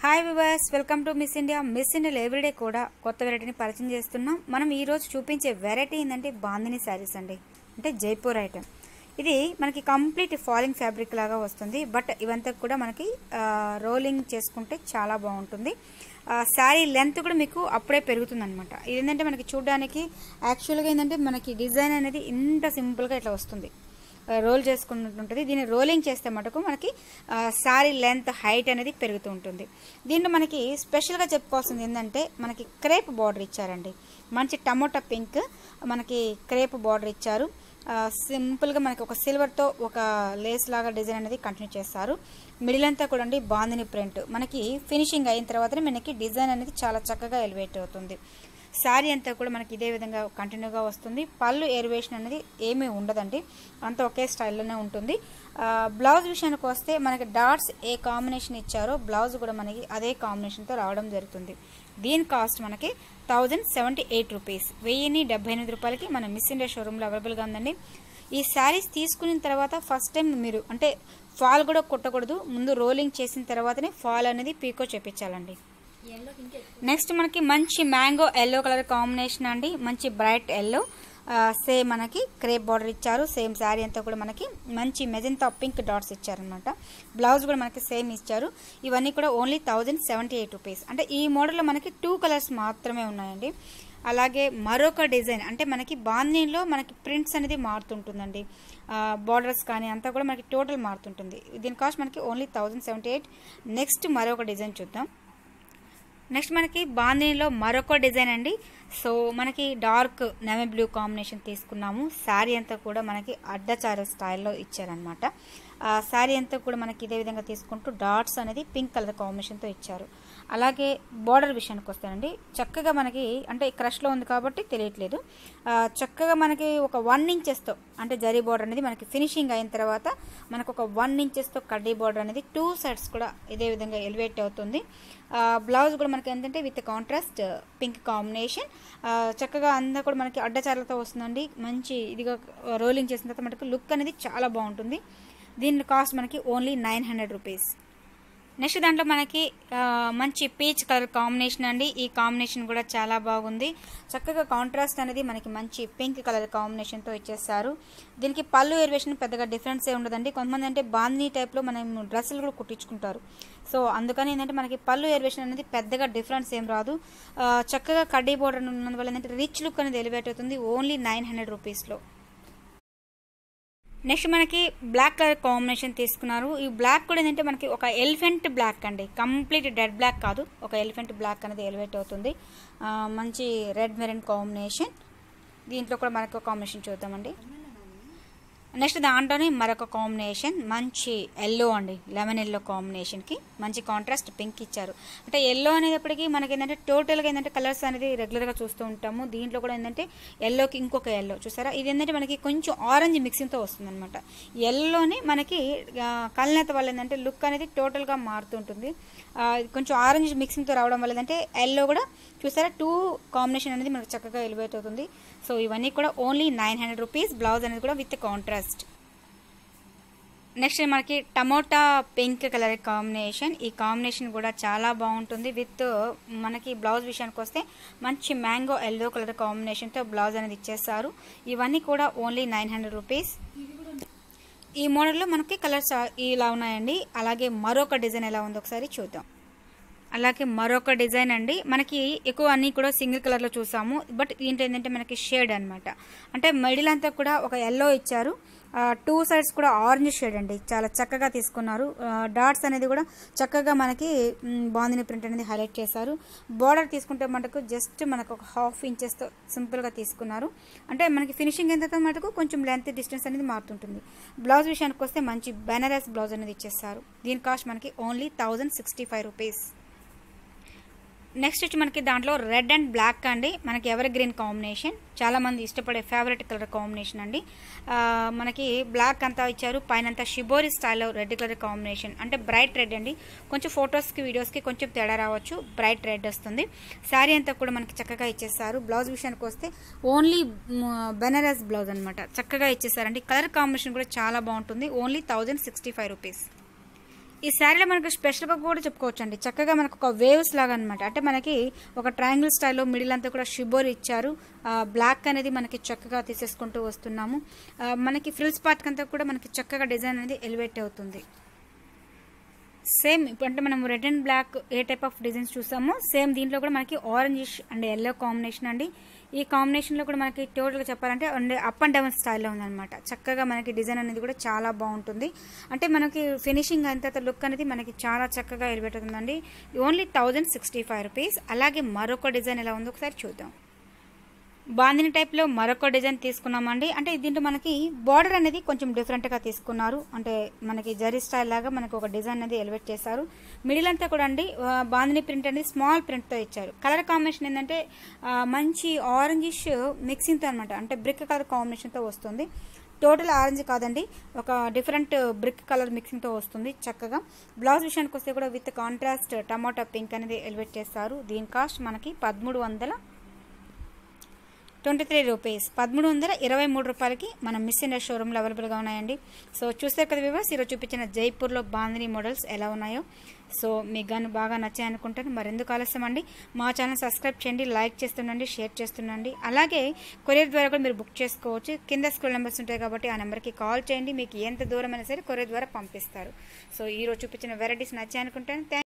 hi viewers welcome to Miss India Miss ఇండియాలో everyday కూడా కొత్త వెరైటీని పరిచయం చేస్తున్నాం మనం ఈ రోజు చూపించే వెరైటీ ఏంటంటే బాందిని శారీస్ అండి అంటే జైపూర్ ఐటమ్ ఇది మనకి కంప్లీట్ ఫాలింగ్ ఫ్యాబ్రిక్ లాగా వస్తుంది బట్ ఇవంతా కూడా మనకి రోలింగ్ చేసుకుంటే చాలా బాగుంటుంది శారీ లెంత్ కూడా మీకు అప్పుడే పెరుగుతుంది అనమాట ఏంటంటే మనకి చూడడానికి యాక్చువల్గా ఏంటంటే మనకి డిజైన్ అనేది ఇంత సింపుల్గా ఇట్లా వస్తుంది రోల్ చేసుకున్నట్టుంటుంది దీన్ని రోలింగ్ చేస్తే మటుకు మనకి శారీ లెంత్ హైట్ అనేది పెరుగుతూ ఉంటుంది దీంట్లో మనకి స్పెషల్గా చెప్పుకోవాల్సింది ఏంటంటే మనకి క్రేప్ బార్డర్ ఇచ్చారండి మంచి టమోటా పింక్ మనకి క్రేప్ బార్డర్ ఇచ్చారు సింపుల్గా మనకి ఒక సిల్వర్తో ఒక లేస్ లాగా డిజైన్ అనేది కంటిన్యూ చేస్తారు మిడిల్ అంతా కూడా అండి బాందిని ప్రింట్ మనకి ఫినిషింగ్ అయిన తర్వాతనే మనకి డిజైన్ అనేది చాలా చక్కగా ఎలివేట్ అవుతుంది శారీ అంతా కూడా మనకి ఇదే విధంగా కంటిన్యూగా వస్తుంది పళ్ళు ఎరివేషన్ అనేది ఏమీ ఉండదండి అంతా ఒకే స్టైల్లోనే ఉంటుంది బ్లౌజ్ విషయానికి వస్తే మనకి డాట్స్ ఏ కాంబినేషన్ ఇచ్చారో బ్లౌజ్ కూడా మనకి అదే కాంబినేషన్తో రావడం జరుగుతుంది దీని కాస్ట్ మనకి థౌజండ్ సెవెంటీ ఎయిట్ రూపీస్ వెయ్యిని డెబ్బై ఎనిమిది రూపాయలకి మన మిస్ ఇండియా షోరూంలో అవైలబుల్గా ఉందండి ఈ శారీస్ తీసుకున్న తర్వాత ఫస్ట్ టైం మీరు అంటే ఫాల్ కూడా కొట్టకూడదు ముందు రోలింగ్ చేసిన తర్వాతనే ఫాల్ అనేది పీకో చేపించాలండి నెక్స్ట్ మనకి మంచి మ్యాంగో ఎల్లో కలర్ కాంబినేషన్ అండి మంచి బ్రైట్ ఎల్లో సేమ్ మనకి క్రేప్ బార్డర్ ఇచ్చారు సేమ్ శారీ అంతా కూడా మనకి మంచి మెజంతా పింక్ డాట్స్ ఇచ్చారనమాట బ్లౌజ్ కూడా మనకి సేమ్ ఇచ్చారు ఇవన్నీ కూడా only thousand seventy eight rupees అంటే ఈ మోడల్లో మనకి టూ కలర్స్ మాత్రమే ఉన్నాయండి అలాగే మరొక డిజైన్ అంటే మనకి బాందీలో మనకి ప్రింట్స్ అనేది మారుతుంటుందండి బార్డర్స్ కానీ అంతా కూడా మనకి టోటల్ మారుతుంటుంది దీని కాస్ట్ మనకి only thousand seventy eight next మరొక డిజైన్ చూద్దాం నెక్స్ట్ మనకి బాందినిలో మరొక డిజైన్ అండి సో మనకి డార్క్ నెవీ బ్లూ కాంబినేషన్ తీసుకున్నాము శారీ అంతా కూడా మనకి అడ్డచారు స్టైల్లో ఇచ్చారనమాట శారీ అంతా కూడా మనకి ఇదే విధంగా తీసుకుంటూ డాట్స్ అనేది పింక్ కలర్ కాంబినేషన్తో ఇచ్చారు అలాగే బార్డర్ విషయానికి వస్తానండి చక్కగా మనకి అంటే క్రష్లో ఉంది కాబట్టి తెలియట్లేదు చక్కగా మనకి ఒక వన్ ఇంచెస్తో అంటే జరీ బార్డర్ అనేది మనకి ఫినిషింగ్ అయిన తర్వాత మనకు ఒక వన్ ఇంచెస్తో కడ్డీ బార్డర్ అనేది టూ సైడ్స్ కూడా ఇదే విధంగా ఎలివేట్ అవుతుంది బ్లౌజ్ కూడా మనకి ఏంటంటే విత్ కాంట్రాస్ట్ పింక్ కాంబినేషన్ చక్కగా అంతా కూడా మనకి అడ్డచారలతో వస్తుందండి మంచి ఇదిగా రోలింగ్ చేసిన తర్వాత మనకి లుక్ అనేది చాలా బాగుంటుంది దీని కాస్ట్ మనకి only nine hundred rupees next దాంట్లో మనకి మంచి పీచ్ కలర్ కాంబినేషన్ అండి ఈ కాంబినేషన్ కూడా చాలా బాగుంది చక్కగా కాంట్రాస్ట్ అనేది మనకి మంచి పింక్ కలర్ కాంబినేషన్తో ఇచ్చేస్తారు దీనికి పళ్ళు ఎరివేషన్ పెద్దగా డిఫరెన్స్ ఏ ఉండదండి కొంతమంది అంటే బాందీ టైప్లో మనం డ్రెస్సులు కూడా కుట్టించుకుంటారు సో అందుకని ఏంటంటే మనకి పళ్ళు ఎరివేషన్ అనేది పెద్దగా డిఫరెన్స్ ఏం రాదు చక్కగా కడ్డీ బోర్డర్ ఉన్నందువల్ల ఏంటంటే రిచ్ లుక్ అనేది ఎలివేట్ అవుతుంది ఓన్లీ నైన్ హండ్రెడ్ రూపీస్లో నెక్స్ట్ మనకి బ్లాక్ కలర్ కాంబినేషన్ తీసుకున్నారు ఈ బ్లాక్ కూడా ఏంటంటే మనకి ఒక ఎలిఫెంట్ బ్లాక్ అండి కంప్లీట్ డెడ్ బ్లాక్ కాదు ఒక ఎలిఫెంట్ బ్లాక్ అనేది ఎలివేట్ అవుతుంది మంచి రెడ్ మెరన్ కాంబినేషన్ దీంట్లో కూడా మనకు కాంబినేషన్ చూద్దామండి నెక్స్ట్ దాంట్లోనే మరొక కాంబినేషన్ మంచి ఎల్లో అండి లెమన్ ఎల్లో కాంబినేషన్కి మంచి కాంట్రాస్ట్ పింక్ ఇచ్చారు అంటే ఎల్లో అనేటప్పటికీ మనకి ఏంటంటే టోటల్గా ఏంటంటే కలర్స్ అనేది రెగ్యులర్గా చూస్తూ ఉంటాము దీంట్లో కూడా ఏంటంటే ఎల్లోకి ఇంకొక ఎల్లో చూసారా ఇది ఏంటంటే మనకి కొంచెం ఆరెంజ్ మిక్సింగ్తో వస్తుంది అనమాట ఎల్లోని మనకి కళ్ళనేత వల్ల ఏంటంటే లుక్ అనేది టోటల్గా మారుతుంటుంది కొంచెం ఆరెంజ్ మిక్సింగ్తో రావడం వల్ల ఏంటంటే ఎల్లో కూడా చూసారా టూ కాంబినేషన్ అనేది మనకు చక్కగా ఎలివేట్ అవుతుంది సో ఇవన్నీ కూడా only nine hundred rupees blouse అనేది కూడా విత్ కాంట్రాస్ట్ నెక్స్ట్ మనకి టమోటా పింక్ కలర్ కాంబినేషన్ ఈ కాంబినేషన్ కూడా చాలా బాగుంటుంది విత్ మనకి బ్లౌజ్ విషయానికి వస్తే మంచి మ్యాంగో ఎల్లో కలర్ కాంబినేషన్తో బ్లౌజ్ అనేది ఇచ్చేస్తారు ఇవన్నీ కూడా ఓన్లీ నైన్ హండ్రెడ్ రూపీస్ ఈ మోడల్లో మనకి కలర్స్ ఇలా ఉన్నాయండి అలాగే మరొక డిజైన్ ఎలా ఉందో ఒకసారి చూద్దాం అలాగే మరొక డిజైన్ అండి మనకి ఎక్కువ అన్నీ కూడా సింగిల్ కలర్లో చూసాము బట్ దీంట్లో ఏంటంటే మనకి షేడ్ అనమాట అంటే మిడిల్ అంతా కూడా ఒక ఎల్లో ఇచ్చారు టూ సైడ్స్ కూడా ఆరెంజ్ షేడ్ అండి చాలా చక్కగా తీసుకున్నారు డాట్స్ అనేది కూడా చక్కగా మనకి బాందిని ప్రింట్ అనేది హైలైట్ చేశారు బార్డర్ తీసుకుంటే మనకు జస్ట్ మనకు ఒక హాఫ్ ఇంచెస్తో సింపుల్గా తీసుకున్నారు అంటే మనకి ఫినిషింగ్ ఎంత మటుకు కొంచెం లెంత్ డిస్టెన్స్ అనేది మారుతుంటుంది బ్లౌజ్ విషయానికి వస్తే మంచి బెనారస్ బ్లౌజ్ అనేది ఇచ్చేస్తారు దీని కాస్ట్ మనకి only thousand sixty five rupees next వచ్చి మనకి దాంట్లో రెడ్ అండ్ బ్లాక్ అండి మనకి ఎవర్ గ్రీన్ కాంబినేషన్ చాలామంది ఇష్టపడే ఫేవరెట్ కలర్ కాంబినేషన్ అండి మనకి బ్లాక్ అంతా ఇచ్చారు పైన అంతా షిబోరి స్టైల్లో రెడ్ కలర్ కాంబినేషన్ అంటే బ్రైట్ రెడ్ అండి కొంచెం ఫొటోస్కి వీడియోస్కి కొంచెం తేడా రావచ్చు బ్రైట్ రెడ్ వస్తుంది శారీ అంతా కూడా మనకి చక్కగా ఇచ్చేస్తారు బ్లౌజ్ విషయానికి వస్తే ఓన్లీ బెనారస్ బ్లౌజ్ అనమాట చక్కగా ఇచ్చేసారండి కలర్ కాంబినేషన్ కూడా చాలా బాగుంటుంది only thousand sixty five rupees ఈ శారీలో మనకు స్పెషల్గా కూడా చెప్పుకోవచ్చు అండి చక్కగా మనకు ఒక వేవ్స్ లాగా అనమాట అంటే మనకి ఒక ట్రయాంగిల్ స్టైల్లో మిడిల్ అంతా కూడా షిబోర్ ఇచ్చారు బ్లాక్ అనేది మనకి చక్కగా తీసేసుకుంటూ వస్తున్నాము ఆ, మనకి ఫ్రిల్స్ పార్ట్ అంతా కూడా మనకి చక్కగా డిజైన్ అనేది ఎలివేట్ అవుతుంది సేమ్ ఇప్పుడు అంటే మనం రెడ్ అండ్ బ్లాక్ ఏ టైప్ ఆఫ్ డిజైన్స్ చూసామో సేమ్ దీంట్లో కూడా మనకి ఆరెంజ్ అండ్ ఎల్లో కాంబినేషన్ అండి ఈ కాంబినేషన్లో కూడా మనకి టోటల్గా చెప్పాలంటే అండ్ అప్ అండ్ డౌన్ స్టైల్లో ఉందన్నమాట చక్కగా మనకి డిజైన్ అనేది కూడా చాలా బాగుంటుంది అంటే మనకి ఫినిషింగ్ అంత లుక్ అనేది మనకి చాలా చక్కగా ఎలివేట్ అవుతుందండి only thousand sixty five rupees అలాగే మరొక డిజైన్ ఎలా ఉందో ఒకసారి చూద్దాం బాందిని టైప్లో మరొక డిజైన్ తీసుకున్నామండి అంటే దీంట్లో మనకి బార్డర్ అనేది కొంచెం డిఫరెంట్గా తీసుకున్నారు అంటే మనకి జరీ స్టైల్ లాగా మనకి ఒక డిజైన్ అనేది ఎలివేట్ చేశారు మిడిల్ అంతా కూడా అండి ఆ, బాందిని ప్రింట్ అనేది స్మాల్ ప్రింట్తో ఇచ్చారు కలర్ కాంబినేషన్ ఏంటంటే ఆ, మంచి ఆరెంజిష్ మిక్సింగ్తో అనమాట అంటే బ్రిక్ కలర్ కాంబినేషన్తో వస్తుంది టోటల్ ఆరెంజ్ కాదండి ఒక డిఫరెంట్ బ్రిక్ కలర్ మిక్సింగ్తో వస్తుంది చక్కగా బ్లౌజ్ విషయానికి వస్తే కూడా విత్ కాంట్రాస్ట్ టమాటా పింక్ అనేది ఎలివేట్ చేస్తారు దీని కాస్ట్ మనకి పదమూడు వందల ట్వంటీ త్రీ రూపీస్ పదమూడు వందల ఇరవై మూడు రూపాయలకి మన మిస్ ఇండియా షోరూంలో అవైలబుల్గా ఉన్నాయండి సో చూస్తారు కదా వివర్స్ ఈరోజు చూపించిన జైపూర్లో బాందిని మోడల్స్ ఎలా ఉన్నాయో సో మీకు కానీ బాగా నచ్చాయి అనుకుంటాను మరెందుకు ఆలస్యం అండి మా ఛానల్ సబ్స్క్రైబ్ చేయండి లైక్ చేస్తుండండి షేర్ చేస్తుండండి అలాగే కొరియర్ ద్వారా కూడా మీరు బుక్ చేసుకోవచ్చు కింద స్కూల్ నెంబర్స్ ఉంటాయి కాబట్టి ఆ నెంబర్కి కాల్ చేయండి మీకు ఎంత దూరం అయినా సరే కొరియర్ ద్వారా పంపిస్తారు సో ఈరోజు చూపించిన వెరైటీస్ నచ్చాయి అనుకుంటాను థ్యాంక్